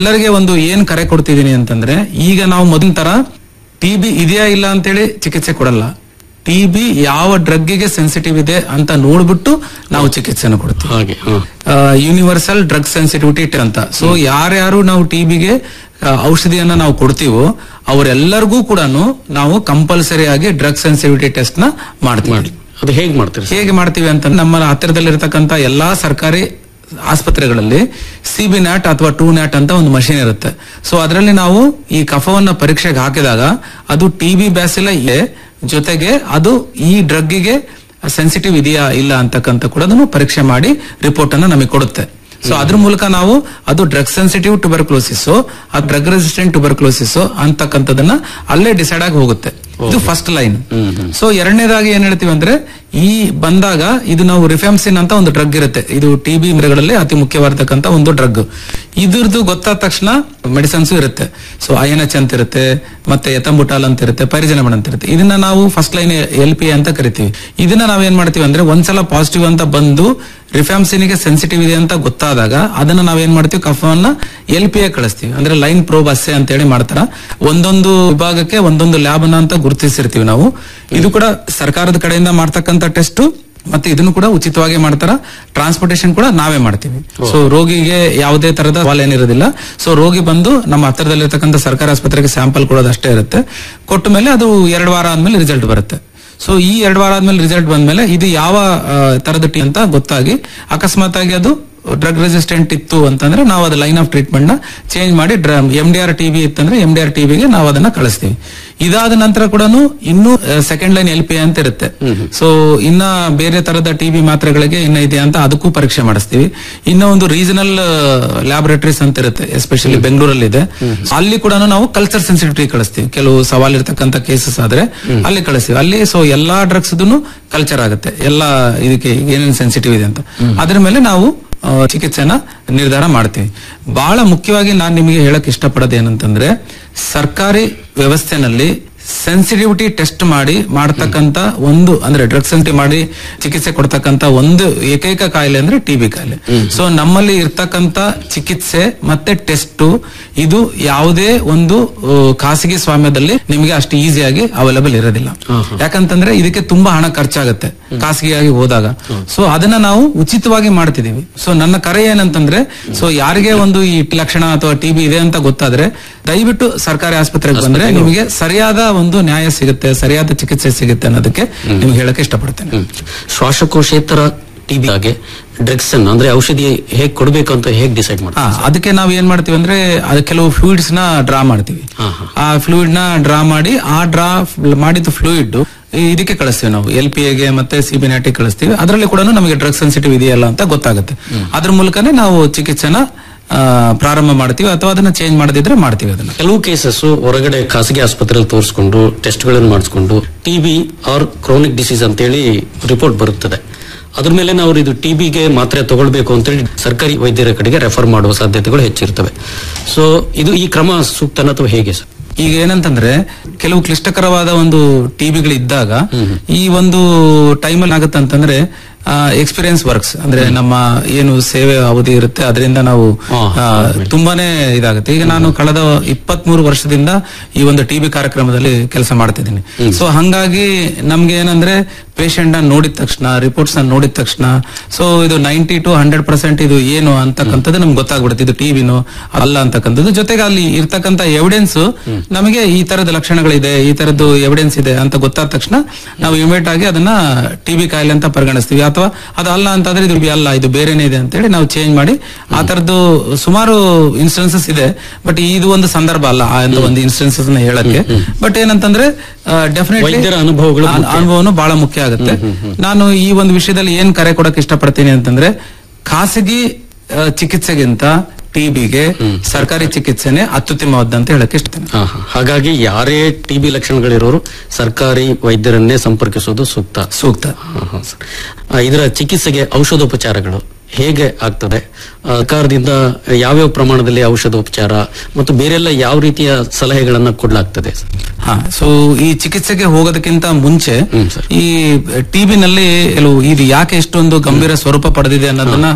ಎಲ್ಲರಿಗೆ ಒಂದು ಏನ್ ಕರೆ ಕೊಡ್ತಿದೀನಿ ಅಂತಂದ್ರೆ ಈಗ ನಾವು ಮೊದಲ ತರ ಟಿಬಿ ಇದೆಯಾ ಇಲ್ಲ ಅಂತೇಳಿ ಚಿಕಿತ್ಸೆ ಕೊಡಲ್ಲ ಟಿಬಿ ಯಾವ ಡ್ರಗ್ಗಿಗೆ ಸೆನ್ಸಿಟಿವ್ ಇದೆ ಅಂತ ನೋಡ್ಬಿಟ್ಟು ನಾವು ಚಿಕಿತ್ಸೆನ ಕೊಡ್ತೀವಿ ಹಾಗೆ ಹಾ. ಯೂನಿವರ್ಸಲ್ ಡ್ರಗ್ ಸೆನ್ಸಿಟಿವಿಟಿ ಅಂತ ಸೊ ಯಾರ್ಯಾರು ನಾವು ಟಿಬಿಗೆ ಔಷಧಿಯನ್ನ ನಾವು ಕೊಡ್ತೀವೋ ಅವರೆಲ್ಲರಿಗೂ ಕೂಡ ನಾವು ಕಂಪಲ್ಸರಿ ಆಗಿ ಡ್ರಗ್ ಸೆನ್ಸಿಟಿವಿಟಿ ಟೆಸ್ಟ್ ನ ಮಾಡ್ತೀವಿ ಮಾಡಿ ಅದು ಹೇಗೆ ಮಾಡ್ತೀರಿ ಸರ್? ಹೇಗೆ ಮಾಡ್ತೀವಿ ಅಂತ ನಮ್ಮ ಹತ್ತಿರದಲ್ಲಿರ್ತಕ್ಕಂಥ ಎಲ್ಲಾ ಸರ್ಕಾರಿ ಆಸ್ಪತ್ರೆಗಳಲ್ಲಿ ಸಿ ಬಿ ನ್ಯಾಟ್ ಅಥವಾ ಟೂ ನ್ಯಾಟ್ ಅಂತ ಒಂದು ಮಷಿನ್ ಇರುತ್ತೆ ಸೊ ಅದರಲ್ಲಿ ನಾವು ಈ ಕಫವನ್ನ ಪರೀಕ್ಷೆಗೆ ಹಾಕಿದಾಗ ಅದು ಟಿ ಬಿ ಬ್ಯಾಸಿಲ ಇದೆ ಜೊತೆಗೆ ಅದು ಈ ಡ್ರಗ್ಗಿಗೆ ಸೆನ್ಸಿಟಿವ್ ಇದೆಯಾ ಇಲ್ಲ ಅಂತಕ್ಕಂಥ ಕೂಡ ಅದನ್ನು ಪರೀಕ್ಷೆ ಮಾಡಿ ರಿಪೋರ್ಟ್ ಅನ್ನ ನಮಗೆ ಕೊಡುತ್ತೆ ಸೊ ಅದ್ರ ಮೂಲಕ ನಾವು ಅದು ಡ್ರಗ್ ಸೆನ್ಸಿಟಿವ್ ಟ್ಯೂಬರ್ಕ್ಲೋಸಿಸ್ ಆ ಡ್ರಗ್ ರೆಸಿಸ್ಟೆಂಟ್ ಟ್ಯೂಬರ್ಕ್ಲೋಸಿಸ್ ಅಂತಕ್ಕಂಥದನ್ನ ಅಲ್ಲೇ ಡಿಸೈಡ್ ಆಗಿ ಹೋಗುತ್ತೆ ಇದು ಫಸ್ಟ್ ಲೈನ್ ಸೊ ಎರಡನೇದಾಗಿ ಏನ್ ಹೇಳ್ತೀವಿ ಅಂದ್ರೆ ಈ ಬಂದಾಗ ಇದು ನಾವು ರಿಫೆಮ್ಸಿನ್ ಅಂತ ಒಂದು ಡ್ರಗ್ ಇರುತ್ತೆ ಇದು ಟಿ ಬಿ ಮೃಗಗಳಲ್ಲಿ ಅತಿ ಮುಖ್ಯವಾಗಿರ್ತಕ್ಕಂಥ ಒಂದು ಡ್ರಗ್ ಇದ್ರದ್ದು ಗೊತ್ತಾದ ತಕ್ಷಣ ಮೆಡಿಸನ್ಸ್ ಇರುತ್ತೆ ಸೊ ಐ ಎನ್ ಎಚ್ ಅಂತ ಇರುತ್ತೆ ಮತ್ತೆ ಎತಂಬುಟಾಲ್ ಅಂತ ಇರುತ್ತೆ ಪರಿಜನಮಣ ಅಂತ ಇರುತ್ತೆ ಇದನ್ನ ನಾವು ಫಸ್ಟ್ ಲೈನ್ ಎಲ್ ಪಿ ಅಂತ ಕರಿತೀವಿ ಇದನ್ನ ನಾವೇನ್ ಮಾಡ್ತೀವಿ ಅಂದ್ರೆ ಒಂದ್ಸಲ ಪಾಸಿಟಿವ್ ಅಂತ ಬಂದು ರಿಫ್ಯಾಮ್ಸಿನಿಗೆ ಸೆನ್ಸಿಟಿವ್ ಇದೆ ಅಂತ ಗೊತ್ತಾದಾಗ ಅದನ್ನ ನಾವೇನ್ ಮಾಡ್ತೀವಿ ಕಫವನ್ನ ಎಲ್ ಪಿ ಕಳಿಸ್ತೀವಿ ಅಂದ್ರೆ ಲೈನ್ ಪ್ರೋಬ್ ಅಸ್ಸೆ ಅಂತ ಹೇಳಿ ಮಾಡ್ತಾರ ಒಂದೊಂದು ವಿಭಾಗಕ್ಕೆ ಒಂದೊಂದು ಲ್ಯಾಬ್ ಅಂತ ಗುರುತಿಸಿರ್ತೀವಿ ನಾವು ಇದು ಕೂಡ ಸರ್ಕಾರದ ಕಡೆಯಿಂದ ಮಾಡ್ತಕ್ಕಂಥ ಟೆಸ್ಟ್ ಮತ್ತೆ ಇದನ್ನು ಕೂಡ ಉಚಿತವಾಗಿ ಮಾಡ್ತಾರ ಟ್ರಾನ್ಸ್ಪೋರ್ಟೇಶನ್ ಕೂಡ ನಾವೇ ಮಾಡ್ತೀವಿ ಸೊ ರೋಗಿಗೆ ಯಾವುದೇ ತರದ ಸವಾಲ್ ಏನಿರೋದಿಲ್ಲ ಸೊ ರೋಗಿ ಬಂದು ನಮ್ಮ ಹತ್ತಿರದಲ್ಲಿರ್ತಕ್ಕಂಥ ಸರ್ಕಾರಿ ಆಸ್ಪತ್ರೆಗೆ ಸ್ಯಾಂಪಲ್ ಕೊಡೋದು ಅಷ್ಟೇ ಇರುತ್ತೆ ಕೊಟ್ಟ ಮೇಲೆ ಅದು ಎರಡು ವಾರ ಆದ್ಮೇಲೆ ರಿಸಲ್ಟ್ ಬರುತ್ತೆ ಸೊ ಈ ಎರಡು ವಾರ ಆದ್ಮೇಲೆ ರಿಸಲ್ಟ್ ಬಂದ್ಮೇಲೆ ಇದು ಯಾವ ಆ, ತರದ ಟಿ ಅಂತ ಗೊತ್ತಾಗಿ ಅಕಸ್ಮಾತ್ ಆಗಿ ಅದು ಡ್ರಗ್ ರೆಸಿಸ್ಟೆಂಟ್ ಇತ್ತು ಅಂತಂದ್ರೆ ನಾವು ಅದು ಲೈನ್ ಆಫ್ ಟ್ರೀಟ್ಮೆಂಟ್ ನ ಚೇಂಜ್ ಮಾಡಿ ಎಂ ಡಿ ಆರ್ ಟಿಬಿ ಇತ್ತಂದ್ರೆ ಎಂ ಡಿ ಆರ್ ಟಿಬಿಗೆ ನಾವು ಅದನ್ನ ಕಳಿಸ್ತೀವಿ ಇದಾದ ನಂತರ ಕೂಡ ಇನ್ನು ಸೆಕೆಂಡ್ ಲೈನ್ ಎಲ್ ಪಿ ಅಂತ ಇರುತ್ತೆ ಸೊ ಇನ್ನ ಬೇರೆ ತರದ ಟಿಬಿ ಮಾತ್ರೆಗಳಿಗೆ ಇನ್ನ ಇದೆ ಅಂತ ಅದಕ್ಕೂ ಪರೀಕ್ಷೆ ಮಾಡಿಸ್ತೀವಿ ಇನ್ನ ಒಂದು ರೀಜನಲ್ ಲ್ಯಾಬೊರೇಟರೀಸ್ ಅಂತ ಇರುತ್ತೆ ಎಸ್ಪೆಷಲಿ ಬೆಂಗಳೂರಲ್ಲಿ ಇದೆ ಅಲ್ಲಿ ಕೂಡ ನಾವು ಕಲ್ಚರ್ ಸೆನ್ಸಿಟಿವಿಟಿ ಕಳಿಸ್ತೀವಿ ಕೆಲವು ಸವಾಲ್ ಇರ್ತಕ್ಕಂಥ ಕೇಸಸ್ ಆದ್ರೆ ಅಲ್ಲಿ ಕಳಿಸ್ತೀವಿ ಅಲ್ಲಿ ಸೊ ಎಲ್ಲಾ ಡ್ರಗ್ಸ್ ಕಲ್ಚರ್ ಆಗುತ್ತೆ ಎಲ್ಲಾ ಇದಕ್ಕೆ ಏನೇನು ಸೆನ್ಸಿಟಿವ್ ಇದೆ ಅಂತ ಅದ್ರ ಮೇಲೆ ನಾವು ಆ, ಚಿಕಿತ್ಸೆನ ನಿರ್ಧಾರ ಮಾಡ್ತೀವಿ ಬಹಳ ಮುಖ್ಯವಾಗಿ ನಾನು ನಿಮಗೆ ಹೇಳಕ್ ಇಷ್ಟಪಡೋದು ಏನಂತಂದ್ರೆ ಸರ್ಕಾರಿ ವ್ಯವಸ್ಥೆನಲ್ಲಿ ಸೆನ್ಸಿಟಿವಿಟಿ ಟೆಸ್ಟ್ ಮಾಡಿ ಮಾಡ್ತಕ್ಕಂತ ಒಂದು ಅಂದ್ರೆ ಡ್ರಗ್ ಸೆನ್ಸಿಟಿವ್ ಮಾಡಿ ಚಿಕಿತ್ಸೆ ಕೊಡ್ತಕ್ಕಂತ ಒಂದು ಏಕೈಕ ಕಾಯಿಲೆ ಅಂದ್ರೆ ಟಿಬಿ ಕಾಯಿಲೆ ಸೊ ನಮ್ಮಲ್ಲಿ ಇರ್ತಕ್ಕಂತ ಚಿಕಿತ್ಸೆ ಮತ್ತೆ ಟೆಸ್ಟ್ ಇದು ಯಾವುದೇ ಒಂದು ಆ, ಖಾಸಗಿ ಸ್ವಾಮ್ಯದಲ್ಲಿ ನಿಮಗೆ ಅಷ್ಟು ಈಸಿಯಾಗಿ ಅವೈಲಬಲ್ ಇರೋದಿಲ್ಲ ಯಾಕಂತಂದ್ರೆ ಇದಕ್ಕೆ ತುಂಬಾ ಹಣ ಖರ್ಚಾಗುತ್ತೆ ಖಾಸಗಿಯಾಗಿ ಹೋದಾಗ ಸೊ ಅದನ್ನ ನಾವು ಉಚಿತವಾಗಿ ಮಾಡ್ತಿದೀವಿ ಸೊ ನನ್ನ ಕರೆ ಏನಂತಂದ್ರೆ ಸೊ ಯಾರಿಗೆ ಒಂದು ಈ ಲಕ್ಷಣ ಅಥವಾ ಟಿಬಿ ಇದೆ ಅಂತ ಗೊತ್ತಾದ್ರೆ ದಯವಿಟ್ಟು ಸರ್ಕಾರಿ ಆಸ್ಪತ್ರೆಗೆ ಬಂದ್ರೆ ನಿಮಗೆ ಸರಿಯಾದ ಒಂದು ನ್ಯಾಯ ಸಿಗುತ್ತೆ ಸರಿಯಾದ ಚಿಕಿತ್ಸೆ ಸಿಗುತ್ತೆ ಅನ್ನೋದಕ್ಕೆ ನಿಮ್ಗೆ ಹೇಳಕ್ಕೆ ಇಷ್ಟಪಡ್ತೇನೆ ಹ್ಮ್. ಶ್ವಾಸಕೋಶೇತರ ಟಿಬಿ ಹಾಗೆ ಡ್ರಗ್ಸ್ ಅನ್ನು ಅಂದ್ರೆ ಔಷಧಿ ಹೇಗ್ ಕೊಡ್ಬೇಕು ಅಂತ ಹೇಗ್ ಡಿಸೈಡ್ ಮಾಡ್ತಾರೆ ಹಾ ಅದಕ್ಕೆ ನಾವು ಏನ್ ಮಾಡ್ತೀವಿ ಅಂದ್ರೆ ಅದು ಕೆಲವು ಫ್ಲೂಯಿಡ್ಸ್ ನ ಡ್ರಾ ಮಾಡ್ತೀವಿ ಹಾ, ಹಾ. ಆ ಫ್ಲೂಯಿಡ್ ನ ಡ್ರಾ ಮಾಡಿ ಆ ಡ್ರಾ ಮಾಡಿದ ಫ್ಲೂಯಿಡ್ ಇದಕ್ಕೆ ಕಳಿಸ್ತೀವಿ ನಾವು ಎಲ್ ಪಿ ಎಗೆ ಮತ್ತೆ ಸಿಬಿನಾಟಿಗೆ ಕಳಿಸ್ತೀವಿ ಅದರಲ್ಲಿ ಕೂಡ ನಮಗೆ ಡ್ರಗ್ ಸೆನ್ಸಿಟಿವ್ ಇದೆಯಲ್ಲ ಅಂತ ಗೊತ್ತಾಗುತ್ತೆ ಅದ್ರ ಮೂಲಕನೇ ನಾವು ಚಿಕಿತ್ಸೆನ ಆ, ಪ್ರಾರಂಭ ಮಾಡ್ತೀವಿ ಅಥವಾ ಅದನ್ನ ಚೇಂಜ್ ಮಾಡದಿದ್ರೆ ಮಾಡ್ತೀವಿ ಅದನ್ನ ಕೆಲವು ಕೇಸಸ್ ಹೊರಗಡೆ ಖಾಸಗಿ ಆಸ್ಪತ್ರೆಯಲ್ಲಿ ತೋರಿಸ್ಕೊಂಡು ಟೆಸ್ಟ್ಗಳನ್ನು ಮಾಡಿಸ್ಕೊಂಡು ಟಿಬಿ ಆರ್ ಕ್ರೋನಿಕ್ ಡಿಸೀಸ್ ಅಂತೇಳಿ ರಿಪೋರ್ಟ್ ಬರುತ್ತದೆ ಅದ್ರ ಮೇಲೆ ನಾವು ಇದು ಟಿಬಿಗೆ ಮಾತ್ರೆ ತಗೊಳ್ಬೇಕು ಅಂತೇಳಿ ಸರ್ಕಾರಿ ವೈದ್ಯರ ಕಡೆಗೆ ರೆಫರ್ ಮಾಡುವ ಸಾಧ್ಯತೆಗಳು ಹೆಚ್ಚಿರ್ತವೆ ಸೊ ಇದು ಈ ಕ್ರಮ ಸೂಕ್ತನ ಅಥವಾ ಹೇಗೆ ಸರ್ ಈಗ ಏನಂತಂದ್ರೆ ಕೆಲವು ಕ್ಲಿಷ್ಟಕರವಾದ ಒಂದು ಟಿಬಿಗಳು ಇದ್ದಾಗ ಈ ಒಂದು ಟೈಮಲ್ಲಿ ಆಗುತ್ತೆ ಅಂತಂದ್ರೆ ಎಕ್ಸ್ಪೀರಿಯನ್ಸ್ ವರ್ಕ್ಸ್ ಅಂದ್ರೆ ನಮ್ಮ ಏನು ಸೇವೆ ಅವಧಿ ಇರುತ್ತೆ ಅದರಿಂದ ನಾವು ಹಾ, ಆ, ತುಂಬಾನೇ ಇದಾಗುತ್ತೆ ಈಗ ನಾನು ಕಳೆದ ಇಪ್ಪತ್ತ್ ಮೂರು ವರ್ಷದಿಂದ ಈ ಒಂದು ಟಿಬಿ ಕಾರ್ಯಕ್ರಮದಲ್ಲಿ ಕೆಲಸ ಮಾಡ್ತಿದ್ದೀನಿ ಸೊ ಹಂಗಾಗಿ ನಮ್ಗೆ ಏನಂದ್ರೆ ಪೇಷಂಟ್ ನ ನೋಡಿದ ತಕ್ಷಣ ರಿಪೋರ್ಟ್ಸ್ ನ ನೋಡಿದ ತಕ್ಷಣ ಸೊ ಇದು ನೈಂಟಿ ಟು ಹಂಡ್ರೆಡ್ ಪರ್ಸೆಂಟ್ ಇದು ಏನು ಅಂತಕ್ಕಂಥದ್ದು ನಮ್ಗೆ ಗೊತ್ತಾಗ್ಬಿಡುತ್ತೆ ಇದು ಟಿವಿನೋ ಅಲ್ಲ ಅಂತಕ್ಕಂಥದ್ದು ಜೊತೆಗೆ ಅಲ್ಲಿ ಇರ್ತಕ್ಕಂಥ ಎವಿಡೆನ್ಸ್ ನಮಗೆ ಈ ತರದ ಲಕ್ಷಣಗಳಿದೆ ಈ ತರದ್ದು ಎವಿಡೆನ್ಸ್ ಇದೆ ಅಂತ ಗೊತ್ತಾದ ತಕ್ಷಣ ನಾವು ಇಮಿಡಿಯೇಟ್ ಆಗಿ ಅದನ್ನ ಟಿಬಿ ಕಾಯಿಲೆ ಅಂತ ಪರಿಗಣಿಸ್ತೀವಿ ಅಥವಾ ಅದು ಅಲ್ಲ ಅಂತಂದ್ರೆ ಇದು ಅಲ್ಲ ಇದು ಬೇರೆನೇ ಇದೆ ಅಂತೇಳಿ ನಾವು ಚೇಂಜ್ ಮಾಡಿ ಆ ತರದ್ದು ಸುಮಾರು ಇನ್ಸ್ಟೆನ್ಸಸ್ ಇದೆ ಬಟ್ ಇದು ಒಂದು ಸಂದರ್ಭ ಅಲ್ಲ ಆ ಒಂದು ಇನ್ಸ್ಟೆನ್ಸಸ್ ನ ಹೇಳಕ್ಕೆ ಬಟ್ ಏನಂತಂದ್ರೆ ಡೆಫಿನೆಟ್ಲಿ ವೈದ್ಯರ ಅನುಭವಗಳು ಅನುಭವನು ಬಹಳ ಮುಖ್ಯ ಆಗುತ್ತೆ ನಾನು ಈ ಒಂದು ವಿಷಯದಲ್ಲಿ ಏನ್ ಕರೆ ಕೊಡಕ್ ಇಷ್ಟಪಡ್ತೀನಿ ಅಂತಂದ್ರೆ ಖಾಸಗಿ ಆ, ಚಿಕಿತ್ಸೆಗಿಂತ ಟಿಬಿಗೆ ಸರ್ಕಾರಿ ಚಿಕಿತ್ಸೆನೆ ಅತ್ಯುತ್ತಮವಾದಂತ ಹೇಳಕ್ ಇಷ್ಟಪಡ್ತೀನಿ ಹಾ, ಹಾ. ಹಾಗಾಗಿ ಯಾರೇ ಟಿಬಿ ಲಕ್ಷಣಗಳಿರೋರು ಸರ್ಕಾರಿ ವೈದ್ಯರನ್ನೇ ಸಂಪರ್ಕಿಸೋದು ಸೂಕ್ತ ಸೂಕ್ತ ಹಾ, ಹಾ, ಸರ್. ಆ, ಇದರ ಚಿಕಿತ್ಸೆಗೆ ಔಷಧೋಪಚಾರಗಳು ಹೇಗೆ ಆಗ್ತದೆ ಆ, ಸರ್ಕಾರದಿಂದ ಯಾವ್ಯಾವ ಪ್ರಮಾಣದಲ್ಲಿ ಔಷಧೋಪಚಾರ ಮತ್ತು ಬೇರೆಲ್ಲ ಯಾವ ರೀತಿಯ ಸಲಹೆಗಳನ್ನ ಕೊಡ್ಲಾಗ್ತದೆ ಸರ್? ಹಾ ಸೊ ಈ ಚಿಕಿತ್ಸೆಗೆ ಹೋಗೋದಕ್ಕಿಂತ ಮುಂಚೆ ಹ್ಮ್, ಸರ್. ಈ ಟಿಬಿ ನಲ್ಲಿ ಕೆಲವು ಇದು ಯಾಕೆ ಇಷ್ಟೊಂದು ಗಂಭೀರ ಸ್ವರೂಪ ಪಡೆದಿದೆ ಅನ್ನೋದನ್ನ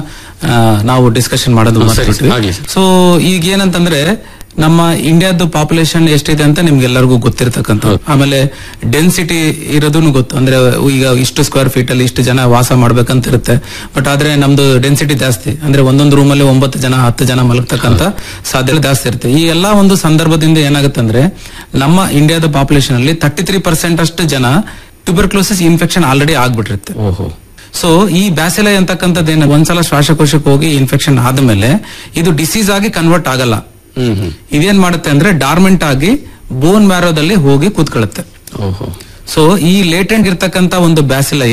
ಆ, ನಾವು ಡಿಸ್ಕಷನ್ ಮಾಡೋದು ಹಾ, ಸರಿ, ಮರ್ತ್ಬಿಟ್ವಿ. ಆಗ್ಲಿ. ಸೊ ಈಗ ಏನಂತಂದ್ರೆ ನಮ್ಮ ಇಂಡಿಯಾದ ಪಾಪ್ಯುಲೇಷನ್ ಎಷ್ಟಿದೆ ಅಂತ ನಿಮ್ಗೆಲ್ಲರಿಗೂ ಗೊತ್ತಿರ್ತಕ್ಕಂಥ ಆಮೇಲೆ ಡೆನ್ಸಿಟಿ ಇರೋದನ್ನು ಗೊತ್ತು ಅಂದ್ರೆ ಈಗ ಇಷ್ಟು ಸ್ಕ್ವೇರ್ ಫೀಟ್ ಅಲ್ಲಿ ಇಷ್ಟು ಜನ ವಾಸ ಮಾಡ್ಬೇಕಂತ ಇರುತ್ತೆ ಬಟ್ ಆದ್ರೆ ನಮ್ದು ಡೆನ್ಸಿಟಿ ಜಾಸ್ತಿ ಅಂದ್ರೆ ಒಂದೊಂದು ರೂಮ್ ಅಲ್ಲಿ ಒಂಬತ್ತು ಜನ ಹತ್ತು ಜನ ಮಲಗ್ತಕ್ಕಂತ ಸಾಧ್ಯತೆ ಜಾಸ್ತಿ ಇರುತ್ತೆ ಈ ಎಲ್ಲಾ ಒಂದು ಸಂದರ್ಭದಿಂದ ಏನಾಗುತ್ತೆ ಅಂದ್ರೆ ನಮ್ಮ ಇಂಡಿಯಾದ ಪಾಪ್ಯುಲೇಷನ್ ಅಲ್ಲಿ ತರ್ಟಿ ತ್ರೀ ಪರ್ಸೆಂಟ್ ಅಷ್ಟು ಜನ ಟ್ಯೂಬರ್ಕ್ಲೋಸಿಸ್ ಇನ್ಫೆಕ್ಷನ್ ಆಲ್ರೆಡಿ ಆಗ್ಬಿಟ್ಟಿರುತ್ತೆ ಓಹೋ ಸೊ ಈ ಬ್ಯಾಸಿಲ ಅಂತಕ್ಕಂಥದ್ದೇನು ಒಂದ್ಸಲ ಶ್ವಾಸಕೋಶಕ್ಕೆ ಹೋಗಿ ಇನ್ಫೆಕ್ಷನ್ ಆದ್ಮೇಲೆ ಇದು ಡಿಸೀಸ್ ಆಗಿ ಕನ್ವರ್ಟ್ ಆಗಲ್ಲ ಹ್ಮ್ ಹ್ಮ್ ಇದೇನ್ ಮಾಡುತ್ತೆ ಅಂದ್ರೆ ಡಾರ್ಮೆಂಟ್ ಆಗಿ ಬೋನ್ ಮ್ಯಾರೋದಲ್ಲಿ ಹೋಗಿ ಕೂತ್ಕೊಳ್ಳುತ್ತೆ ಓಹೋ ಸೊ ಈ ಲೇಟೆಂಟ್ ಇರ್ತಕ್ಕಂತ ಒಂದು ಬ್ಯಾಸಿಲೈ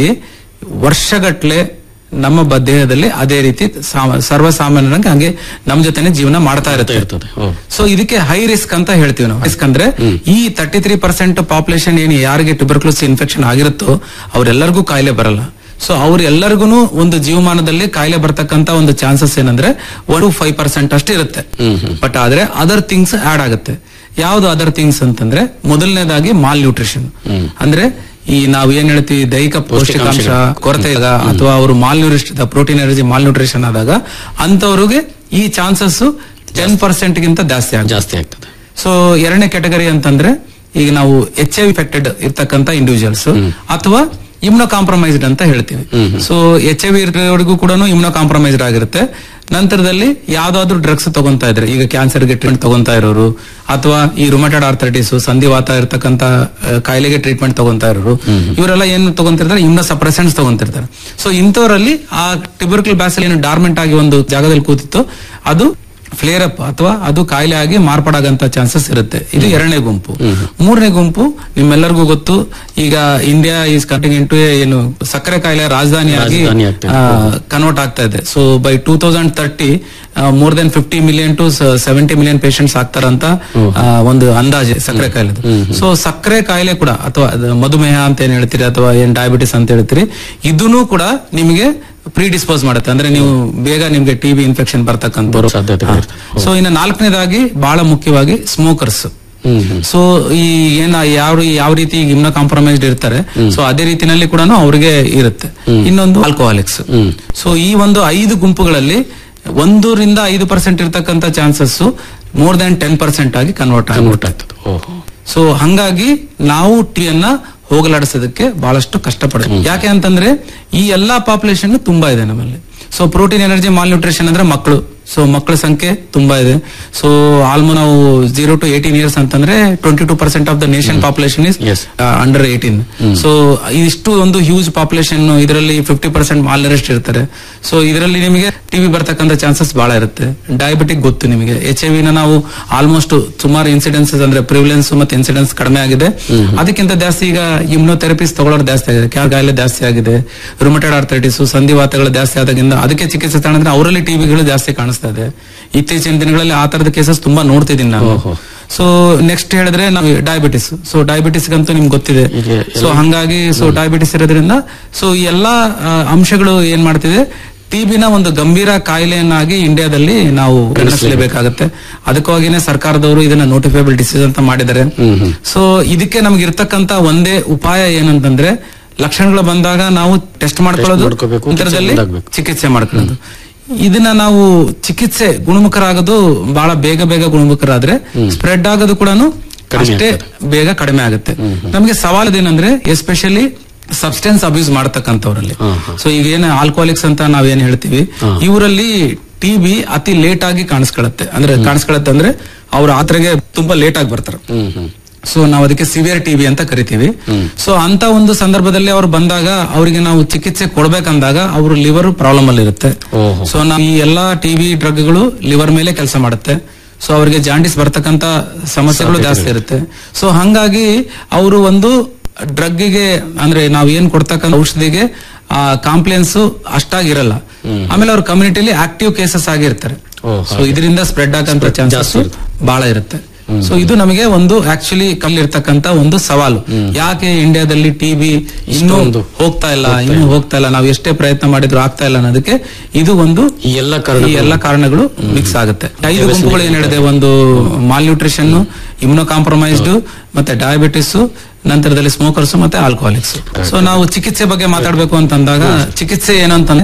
ವರ್ಷಗಟ್ಲೆ ನಮ್ಮ ಬ- ದೇಹದಲ್ಲಿ ಅದೇ ರೀತಿ ಸಾಮ- ಸರ್ವಸಾಮಾನ್ಯರಂಗೆ ಹಂಗೆ ನಮ್ ಜೊತೆನೆ ಜೀವನ ಮಾಡ್ತಾ ಇರುತ್ತೆ ಇರ್ತದೆ ಓ ಸೊ ಇದಕ್ಕೆ ಹೈ ರಿಸ್ಕ್ ಅಂತ ಹೇಳ್ತೀವಿ ನಾವು ರಿಸ್ಕ್ ಅಂದ್ರೆ ಈ ತರ್ಟಿ ತ್ರೀ ಪರ್ಸೆಂಟ್ ಪಾಪ್ಯುಲೇಷನ್ ಏನು ಯಾರಿಗೆ ಟ್ಯೂಬರ್ಕ್ಲೋಸ್ ಇನ್ಫೆಕ್ಷನ್ ಆಗಿರುತ್ತೋ ಅವರೆಲ್ಲರಿಗೂ ಕಾಯಿಲೆ ಬರಲ್ಲ ಸೊ ಅವ್ರೆಲ್ಲರಿಗೂ ಒಂದು ಜೀವಮಾನದಲ್ಲಿ ಕಾಯಿಲೆ ಬರ್ತಕ್ಕಂತ ಒಂದು ಚಾನ್ಸಸ್ ಏನಂದ್ರೆ ಒನ್ ಟು ಫೈವ್ ಪರ್ಸೆಂಟ್ ಅಷ್ಟು ಇರುತ್ತೆ ಬಟ್ ಆದ್ರೆ ಅದರ್ ಥಿಂಗ್ಸ್ ಆಡ್ ಆಗುತ್ತೆ ಯಾವ್ದು ಅದರ್ ಥಿಂಗ್ಸ್ ಅಂತಂದ್ರೆ ಮೊದಲನೇದಾಗಿ ಮಾಲ್ ನ್ಯೂಟ್ರಿಷನ್ ಅಂದ್ರೆ ಈ ನಾವು ಏನ್ ಹೇಳ್ತೀವಿ ದೈಹಿಕ ಪೌಷ್ಟಿಕಾಂಶ ಕೊರತೆ ಇದ್ದಾಗ ಅಥವಾ ಅವರು malnutrition protein energy malnutrition ಆದಾಗ ಅಂತವ್ರಿಗೆ ಈ ಚಾನ್ಸಸ್ ಟೆನ್ ಪರ್ಸೆಂಟ್ ಗಿಂತ ಜಾಸ್ತಿ ಆಗುತ್ತೆ ಜಾಸ್ತಿ ಆಗ್ತದೆ ಸೊ ಎರಡನೇ ಕ್ಯಾಟಗರಿ ಅಂತಂದ್ರೆ ಈಗ ನಾವು ಎಚ್ ಐ ಇಫೆಕ್ಟೆಡ್ ಇರ್ತಕ್ಕಂತ ಇಂಡಿವಿಜುವಲ್ಸ್ ಅಥವಾ ಇಮ್ನೋ ಕಾಂಪ್ರಮೈಸ್ಡ್ ಅಂತ ಹೇಳ್ತೀವಿ ಸೊ ಎಚ್ ಐ ವಿ ಇರೋರಿಗೂ ಕೂಡ ಇಮ್ನೋ ಕಾಂಪ್ರಮೈಸ್ಡ್ ಆಗಿರುತ್ತೆ ನಂತರದಲ್ಲಿ ಯಾವ್ದಾದ್ರು ಡ್ರಗ್ಸ್ ತಗೊಂತಾ ಇದ್ರೆ ಈಗ ಕ್ಯಾನ್ಸರ್ಗೆ ಟ್ರೀಟ್ಮೆಂಟ್ ತಗೊಂತಾ ಇರೋರು ಅಥವಾ ಈ ರುಮಟೆಡ್ ಆರ್ಥರೈಟಿಸ್ ಸಂಧಿವಾತ ಇರ್ತಕ್ಕಂತ ಆ, ಕಾಯಿಲೆಗೆ ಟ್ರೀಟ್ಮೆಂಟ್ ತಗೊಂತಾ ಇರೋರು ಇವರೆಲ್ಲ ಏನ್ ತಗೊಂತಿರ್ತಾರೆ ಇಮ್ನೋ ಸಪ್ರೆಸೆಂಟ್ಸ್ ತಗೊಂತಿರ್ತಾರೆ ಸೊ ಇಂಥವರಲ್ಲಿ ಆ ಟಿಬರ್ಕಲ್ ಬ್ಯಾಸಲ್ ಏನು ಡಾರ್ಮೆಂಟ್ ಆಗಿ ಒಂದು ಜಾಗದಲ್ಲಿ ಕೂತಿತ್ತು ಅದು ಫ್ಲೇರ್ ಅಪ್ ಅಥವಾ ಅದು ಕಾಯಿಲೆ ಆಗಿ ಮಾರ್ಪಾಡಾಗಂತ ಚಾನ್ಸಸ್ ಇರುತ್ತೆ ಇದು ಎರಡನೇ ಗುಂಪು ಮೂರನೇ ಗುಂಪು ನಿಮ್ಮೆಲ್ಲರಿಗೂ ಗೊತ್ತು ಈಗ ಇಂಡಿಯಾ ಈಸ್ ಕಟಿಂಗ್ ಇಂಟು ಏನು ಸಕ್ಕರೆ ಕಾಯಿಲೆ ರಾಜಧಾನಿಯಾಗಿ ರಾಜಧಾನಿ ಆಗ್ತಾ ಇದೆ. ಕನ್ವರ್ಟ್ ಆಗ್ತಾ ಇದೆ so by two thousand thirty more than fifty million to seventy million patients ಆಗ್ತಾರಂತ ಆ, ಒಂದು ಅಂದಾಜೆ ಸಕ್ಕರೆ ಕಾಯಿಲೆ ಸೊ ಸಕ್ಕರೆ ಕಾಯಿಲೆ ಕೂಡ ಅಥವಾ ಅದು ಮಧುಮೇಹ ಅಂತ ಏನ್ ಹೇಳ್ತೀರಿ ಅಥವಾ ಏನ್ ಡಯಾಬಿಟಿಸ್ ಅಂತ ಹೇಳ್ತೀರಿ ಇದನ್ನು ಕೂಡ ನಿಮಗೆ ಪ್ರೀಡಿಸ್ಪೋಸ್ ಮಾಡುತ್ತೆ ಅಂದ್ರೆ ನೀವು ಬೇಗ ನಿಮ್ಗೆ ಟಿಬಿ ಇನ್ಫೆಕ್ಷನ್ ಬರ್ತಕ್ಕಂಥ ಬರೋ ಸಾಧ್ಯತೆಗಳು ಇರ್ತದೆ. ಸೊ ಇನ್ನು ನಾಲ್ಕನೇದಾಗಿ ಬಹಳ ಮುಖ್ಯವಾಗಿ ಸ್ಮೋಕರ್ಸ್ ಹ್ಮ್ ಹ್ಮ್ ಸೊ ಈ ಏನ ಯಾವ ಯಾವ ರೀತಿ ಇಮ್ನ ಕಾಂಪ್ರಮೈಸ್ಡ್ ಇರ್ತಾರೆ ಸೊ ಅದೇ ರೀತಿನಲ್ಲಿ ಕೂಡ ಅವ್ರಿಗೆ ಇರುತ್ತೆ ಇನ್ನೊಂದು ಆಲ್ಕೋಹಾಲಿಕ್ಸ್ ಸೊ ಈ ಒಂದು ಐದು ಗುಂಪುಗಳಲ್ಲಿ ಒಂದರಿಂದ ಐದು ಪರ್ಸೆಂಟ್ ಇರ್ತಕ್ಕಂಥ chances more than ten percent ಆಗಿ ಕನ್ವರ್ಟ್ ಕನ್ವರ್ಟ್ ಆಗುತ್ತೆ ಆಗ್ತದೆ ಓಹೋ ಸೊ ಹಂಗಾಗಿ ನಾವು ಟೀಯನ್ನ ಹೋಗಲಾಡಿಸೋದಕ್ಕೆ ಬಹಳಷ್ಟು ಕಷ್ಟಪಡ್ತೀವಿ ಯಾಕೆ ಅಂತಂದ್ರೆ ಈ ಎಲ್ಲಾ ಪಾಪ್ಯುಲೇಷನ್ ತುಂಬಾ ಇದೆ ನಮ್ಮಲ್ಲಿ so protein energy malnutrition ಅಂದ್ರೆ ಮಕ್ಕಳು ಸೊ ಮಕ್ಕಳ ಸಂಖ್ಯೆ ತುಂಬಾ ಇದೆ ಸೊ ಆಲ್ಮೋ ನಾವು ಜೀರೋ ಟು ಏಟೀನ್ ಇಯರ್ಸ್ ಅಂತಂದ್ರೆ twenty two percent of the nation population is Yes. Under eighteen so ಇಷ್ಟು ಒಂದು ಹ್ಯೂಜ್ ಪಾಪ್ಯುಲೇಷನ್ ಇದರಲ್ಲಿ ಫಿಫ್ಟಿ ಪರ್ಸೆಂಟ್ ಮಾಲ್ ನರಿಸ್ಟ್ ಇರ್ತಾರೆ ಸೊ ಇದರಲ್ಲಿ ನಿಮಗೆ ಟಿವಿ ಬರ್ತಕ್ಕಂಥ ಚಾನ್ಸಸ್ ಬಹಳ ಇರುತ್ತೆ ಡಯಾಬಿಟಿಕ್ ಗೊತ್ತು ನಿಮಗೆ ಎಚ್ ಐ ವಿನ ನಾವು ಆಲ್ಮೋಸ್ಟ್ ಸುಮಾರು ಇನ್ಸಿಡೆನ್ಸಸ್ ಅಂದ್ರೆ ಪ್ರಿವಿಲೆನ್ಸ್ ಮತ್ತೆ ಇನ್ಸಿಡೆನ್ಸ್ ಕಡಿಮೆ ಆಗಿದೆ ಅದಕ್ಕಿಂತ ಜಾಸ್ತಿ ಈಗ ಇಮ್ನೋಥೆರಪಿಸ್ ತಗೊಳ್ಳೋರು ಜಾಸ್ತಿ ಆಗಿದೆ ಕ್ಯಾರ್ ಕಾಯಿಲೆ ಜಾಸ್ತಿ ಆಗಿದೆ ರುಮಟೆಡ್ ಆರ್ಥರೈಟಿಸ್ ಸಂಧಿವಾತಗಳು ಜಾಸ್ತಿ ಆದಾಗಿಂದ ಅದಕ್ಕೆ ಚಿಕಿತ್ಸೆ ತಗೊಂಡ್ರೆ ಅವರಲ್ಲಿ ಟಿವಿಗಳು ಜಾಸ್ತಿ ಕಾಣಿಸ್ತಾ ಇದೆ ಇತ್ತೀಚಿನ ದಿನಗಳಲ್ಲಿ ಆ ತರದ ಕೇಸಸ್ ತುಂಬಾ ನೋಡ್ತಿದ್ದೀನಿ ನಾನು ಓಹೋ. ಸೊ ನೆಕ್ಸ್ಟ್ ಹೇಳಿದ್ರೆ ನಾವು ಡಯಾಬಿಟಿಸ್ ಸೊ ಡಯಾಬಿಟಿಸ್ ಅಂತೂ ನಿಮ್ಗೆ ಗೊತ್ತಿದೆ ಈಗ ಸೊ ಹಂಗಾಗಿ ಸೊ ಡಯಾಬಿಟಿಸ್ ಇರೋದ್ರಿಂದ ಸೊ ಈ ಎಲ್ಲಾ ಆ, ಅಂಶಗಳು ಏನ್ ಮಾಡ್ತಿದೆ ಟಿಬಿನ ಒಂದು ಗಂಭೀರ ಕಾಯಿಲೆಯನ್ನಾಗಿ ಇಂಡಿಯಾದಲ್ಲಿ ನಾವು ಗಮನಿಸಲೇಬೇಕಾಗತ್ತೆ ಅದಕ್ಕಾಗಿನೇ ಸರ್ಕಾರದವರು ಇದನ್ನ ನೋಟಿಫೈಬಲ್ ಡಿಸೀಸ್ ಅಂತ ಮಾಡಿದ್ದಾರೆ ಸೊ ಇದಕ್ಕೆ ನಮ್ಗೆ ಇರ್ತಕ್ಕಂತ ಒಂದೇ ಉಪಾಯ ಏನಂತಂದ್ರೆ ಲಕ್ಷಣಗಳು ಬಂದಾಗ ನಾವು ಟೆಸ್ಟ್ ಮಾಡ್ಕೊಳ್ಳೋದು ಮಾಡ್ಕೋಬೇಕು, ನಂತರದಲ್ಲಿ ಚಿಕಿತ್ಸೆ ಮುಂದಾಗ್ಬೇಕು. ಚಿಕಿತ್ಸೆ ಮಾಡ್ಕೊಳ್ಳೋದು ಇದನ್ನ ನಾವು ಚಿಕಿತ್ಸೆ ಗುಣಮುಖರಾಗೋದು ಬಹಳ ಬೇಗ ಬೇಗ ಗುಣಮುಖರಾದ್ರೆ ಸ್ಪ್ರೆಡ್ ಆಗೋದು ಕೂಡ ಕಡಿಮೆ ಅಷ್ಟೇ ಬೇಗ ಕಡಿಮೆ ಆಗುತ್ತೆ ನಮಗೆ ಸವಾಲದೇನಂದ್ರೆ ಎಸ್ಪೆಷಲಿ ಸಬ್ಸ್ಟೆನ್ಸ್ ಅಬ್ಯೂಸ್ ಮಾಡತಕ್ಕಂಥವ್ರಲ್ಲಿ ಹಾ, ಹಾ. ಸೊ ಈಗ ಏನ್ ಆಲ್ಕೋಹಾಲಿಕ್ಸ್ ಅಂತ ನಾವೇನ್ ಹೇಳ್ತೀವಿ ಇವರಲ್ಲಿ ಟಿಬಿ ಅತಿ ಲೇಟ್ ಆಗಿ ಕಾಣಿಸ್ಕೊಳ್ಳುತ್ತೆ ಅಂದ್ರೆ ಕಾಣಿಸ್ಕೊಳ್ಳುತ್ತೆ ಅಂದ್ರೆ ಅವ್ರ ಆತ್ರೆಗೆ ತುಂಬಾ ಲೇಟ್ ಆಗಿ ಬರ್ತಾರೆ ಹ್ಮ್ ಹ್ಮ್ ಸೊ ನಾವು ಅದಕ್ಕೆ ಸಿವಿಯರ್ ಟಿಬಿ ಅಂತ ಕರಿತೀವಿ ಸೊ ಅಂತ ಒಂದು ಸಂದರ್ಭದಲ್ಲಿ ಅವ್ರು ಬಂದಾಗ ಅವರಿಗೆ ನಾವು ಚಿಕಿತ್ಸೆ ಕೊಡ್ಬೇಕಂದಾಗ ಅವ್ರ ಲಿವರ್ ಪ್ರಾಬ್ಲಮ್ ಅಲ್ಲಿ ಇರುತ್ತೆ ಓಹೋ. ಸೊ ನಾವು ಈ ಎಲ್ಲಾ ಟಿಬಿ ಡ್ರಗ್ಗಳು ಲಿವರ್ ಮೇಲೆ ಕೆಲಸ ಮಾಡುತ್ತೆ ಸೊ ಅವರಿಗೆ ಜಾಂಡಿಸ್ ಬರ್ತಕ್ಕಂತ ಸಮಸ್ಯೆಗಳು ಜಾಸ್ತಿ ಇರುತ್ತೆ ಸೊ ಹಂಗಾಗಿ ಅವರು ಒಂದು ಡ್ರಗ್ಗಿಗೆ ಅಂದ್ರೆ ನಾವು ಏನ್ ಕೊಡ್ತಕ್ಕಂಥ ಔಷಧಿಗೆ ಆ ಕಾಂಪ್ಲೇನ್ಸ್ ಅಷ್ಟಾಗಿರಲ್ಲ ಆಮೇಲೆ ಅವ್ರ ಕಮ್ಯುನಿಟಿಲಿ ಆಕ್ಟಿವ್ ಕೇಸಸ್ ಆಗಿರ್ತಾರೆ ಓ, ಸೊ ಇದರಿಂದ ಸ್ಪ್ರೆಡ್ ಆಗಂತ ಚಾನ್ಸಸ್ ಬಹಳ ಇರುತ್ತೆ ಸೊ ಇದು ನಮಗೆ ಒಂದು ಆಕ್ಚುಲಿ ಕಲ್ಲಿರ್ತಕ್ಕಂತ ಒಂದು ಸವಾಲು ಯಾಕೆ ಇಂಡಿಯಾದಲ್ಲಿ ಟಿಬಿ ಇನ್ನೂ ಇಷ್ಟೊಂದು ಹೋಗ್ತಾ ಇಲ್ಲ ಇನ್ನೂ ಹೋಗ್ತಾ ಇಲ್ಲ ನಾವು ಎಷ್ಟೇ ಪ್ರಯತ್ನ ಮಾಡಿದ್ರು ಆಗ್ತಾ ಇಲ್ಲ ಅನ್ನೋದಕ್ಕೆ ಇದು ಒಂದು ಈ ಎಲ್ಲ ಕಾರಣ ಈ ಎಲ್ಲ ಕಾರಣಗಳು ಮಿಕ್ಸ್ ಆಗುತ್ತೆ ಐದು ಗುಂಪುಗಳು ಏನ್ ಹೇಳಿದೆ ಒಂದು ಮಾಲ್ ನ್ಯೂಟ್ರಿಷನ್ ಇಮ್ಯುನೋ ಕಾಂಪ್ರಮೈಸ್ಡ್ ಮತ್ತೆ ಡಯಾಬಿಟಿಸ್ ನಂತರದಲ್ಲಿ ಸ್ಮೋಕರ್ಸ್ ಮತ್ತೆ ಆಲ್ಕೋಹಾಲಿಕ್ಸ್ ಸೊ ನಾವು ಚಿಕಿತ್ಸೆ ಬಗ್ಗೆ ಮಾತಾಡ್ಬೇಕು ಅಂತಂದಾಗ ಚಿಕಿತ್ಸೆ ಏನು ಅಂತಂದ್ರೆ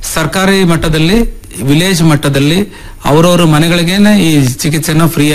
ಸರ್ಕಾರಿ ಮಟ್ಟದಲ್ಲಿ ವಿಲೇಜ್ ಮಟ್ಟದಲ್ಲಿ ಅವರವರ ಮನೆಗಳಿಗೇನೆ ಈ ಚಿಕಿತ್ಸೆನ ಫ್ರೀ